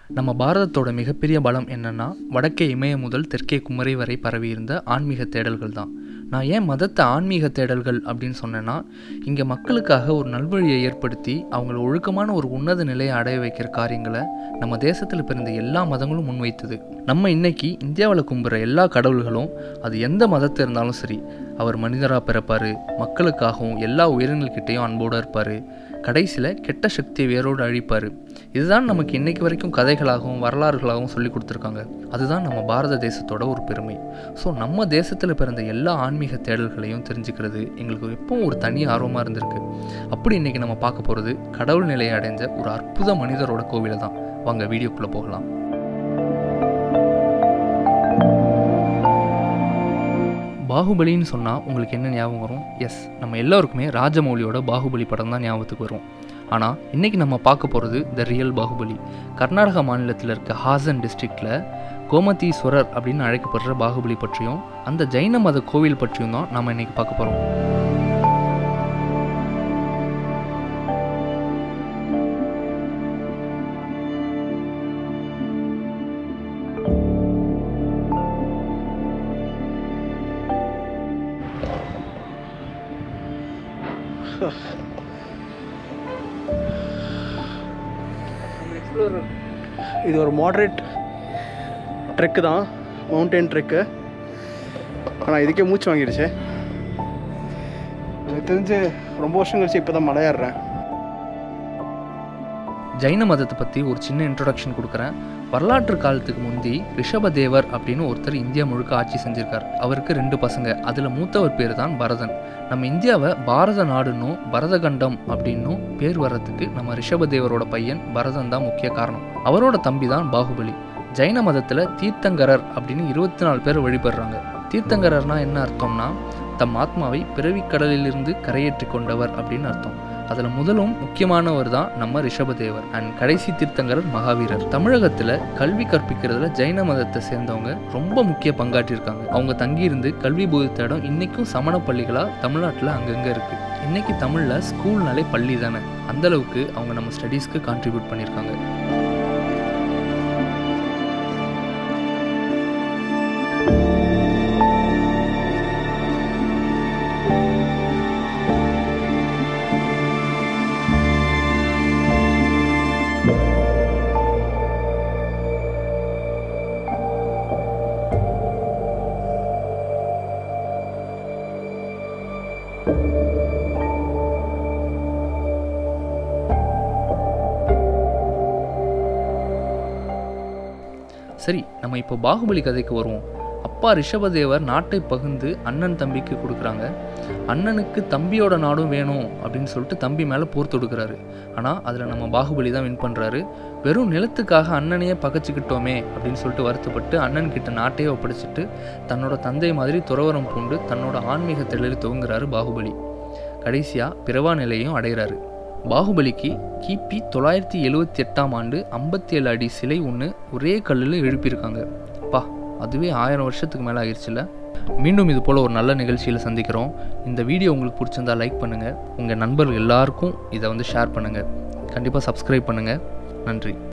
நம்ம பாரதத்தோட மிகப்பெரிய பலம் என்னன்னா வடக்கே இமய முதல் தெற்கே குமரி வரை பரவியிருந்த ஆன்மீக தேடல்கள் தான் நான் ஏன் மதத்தை ஆன்மீக தேடல்கள் அப்படின்னு சொன்னேன்னா இங்கே மக்களுக்காக ஒரு நல்வழியை ஏற்படுத்தி அவங்கள ஒழுக்கமான ஒரு உன்னத நிலையை அடைய வைக்கிற காரியங்களை நம்ம தேசத்தில் பிறந்த எல்லா மதங்களும் முன்வைத்தது நம்ம இன்னைக்கு இந்தியாவில் கும்புற எல்லா கடவுள்களும் அது எந்த மதத்தை இருந்தாலும் சரி அவர் மனிதராக பிறப்பார் மக்களுக்காகவும் எல்லா உயிரினங்கள்கிட்டையும் அன்போடு இருப்பார் கடைசியில் கெட்ட சக்தியை வேரோடு அழிப்பார் இதுதான் நமக்கு இன்னைக்கு வரைக்கும் கதைகளாகவும் வரலாறுகளாகவும் சொல்லி கொடுத்துருக்காங்க அதுதான் நம்ம பாரத தேசத்தோட ஒரு பெருமை ஸோ நம்ம தேசத்தில் பிறந்த எல்லா ஆன்மீக தேடல்களையும் தெரிஞ்சுக்கிறது எங்களுக்கு எப்பவும் ஒரு தனி ஆர்வமாக இருந்திருக்கு அப்படி இன்னைக்கு நம்ம பார்க்க போகிறது கடவுள் நிலையை அடைஞ்ச ஒரு அற்புத மனிதரோட கோவிலை தான் வாங்க வீடியோக்குள்ளே போகலாம் பாகுபலின்னு சொன்னால் உங்களுக்கு என்ன ஞாபகம் வரும் எஸ் நம்ம எல்லாருக்குமே ராஜமௌலியோட பாகுபலி படம் தான் ஞாபகத்துக்கு வரும் ஆனால் இன்றைக்கி நம்ம பார்க்க போகிறது த ரியல் பாகுபலி கர்நாடகா மாநிலத்தில் இருக்க ஹாசன் டிஸ்ட்ரிக்டில் கோமதீஸ்வரர் அப்படின்னு அழைக்கப்படுற பாகுபலி பற்றியும் அந்த ஜைன மத கோவில் பற்றியும் தான் நம்ம இன்றைக்கி பார்க்க போகிறோம் இது ஒரு மாட்ரேட் ட்ரெக்கு தான் மவுண்டன் ட்ரெக்கு ஆனால் இதுக்கே மூச்சு வாங்கிடுச்சு எனக்கு தெரிஞ்சு ரொம்ப வருஷம் கழிச்சு இப்போ தான் மலையாடுறேன் ஜைன மதத்தை பற்றி ஒரு சின்ன இன்ட்ரொடக்ஷன் கொடுக்குறேன் வரலாற்று காலத்துக்கு முந்தி ரிஷபதேவர் அப்படின்னு ஒருத்தர் இந்தியா முழுக்க ஆட்சி செஞ்சிருக்கார் அவருக்கு ரெண்டு பசங்க அதில் மூத்தவர் பேர் தான் பரதன் நம்ம இந்தியாவை பாரத நாடுன்னும் பரதகண்டம் அப்படின்னும் பேர் வர்றதுக்கு நம்ம ரிஷபதேவரோட பையன் பரதன் தான் முக்கிய காரணம் அவரோட தம்பி தான் பாகுபலி ஜைன மதத்தில் தீர்த்தங்கரர் அப்படின்னு இருபத்தி நாலு பேர் வழிபடுறாங்க தீர்த்தங்கரர்னா என்ன அர்த்தம்னா தம் ஆத்மாவை பிறவிக் கடலிலிருந்து கரையேற்றி கொண்டவர் அப்படின்னு அர்த்தம் அதில் முதலும் முக்கியமானவர் தான் நம்ம ரிஷபதேவர் அண்ட் கடைசி தீர்த்தங்கரர் மகாவீரர் தமிழகத்தில் கல்வி கற்பிக்கிறதுல ஜைன மதத்தை சேர்ந்தவங்க ரொம்ப முக்கிய பங்காற்றியிருக்காங்க அவங்க தங்கியிருந்து கல்வி போதித்த இடம் இன்னைக்கும் சமண பள்ளிகளாக தமிழ்நாட்டில் அங்கங்கே இருக்குது இன்னைக்கு தமிழில் ஸ்கூல்னாலே பள்ளி தானே அந்தளவுக்கு அவங்க நம்ம ஸ்டடீஸ்க்கு கான்ட்ரிபியூட் பண்ணியிருக்காங்க சரி நம்ம இப்போ பாகுபலி கதைக்கு வருவோம் அப்பா ரிஷபதேவர் நாட்டை பகிர்ந்து அண்ணன் தம்பிக்கு கொடுக்குறாங்க அண்ணனுக்கு தம்பியோட நாடும் வேணும் அப்படின்னு சொல்லிட்டு தம்பி மேலே போர் தொடுக்கிறாரு ஆனால் அதில் நம்ம பாகுபலி தான் வின் பண்ணுறாரு வெறும் நிலத்துக்காக அண்ணனையே பகச்சிக்கிட்டோமே அப்படின்னு சொல்லிட்டு வருத்தப்பட்டு அண்ணன் கிட்ட நாட்டையே ஒப்படைச்சிட்டு தன்னோட தந்தை மாதிரி துறவரம் பூண்டு தன்னோட ஆன்மீக தெளில் துவங்குறாரு பாகுபலி கடைசியாக பிறவா நிலையும் அடைகிறாரு பாகுபலிக்கு கிபி தொள்ளாயிரத்தி எழுவத்தி எட்டாம் ஆண்டு ஐம்பத்தி ஏழு அடி சிலை ஒன்று ஒரே கல்லில் எழுப்பியிருக்காங்க பா அதுவே ஆயிரம் வருஷத்துக்கு மேலே ஆயிடுச்சுல மீண்டும் இது போல் ஒரு நல்ல நிகழ்ச்சியில் சந்திக்கிறோம் இந்த வீடியோ உங்களுக்கு பிடிச்சிருந்தா லைக் பண்ணுங்கள் உங்கள் நண்பர்கள் எல்லாருக்கும் இதை வந்து ஷேர் பண்ணுங்கள் கண்டிப்பாக சப்ஸ்கிரைப் பண்ணுங்கள் நன்றி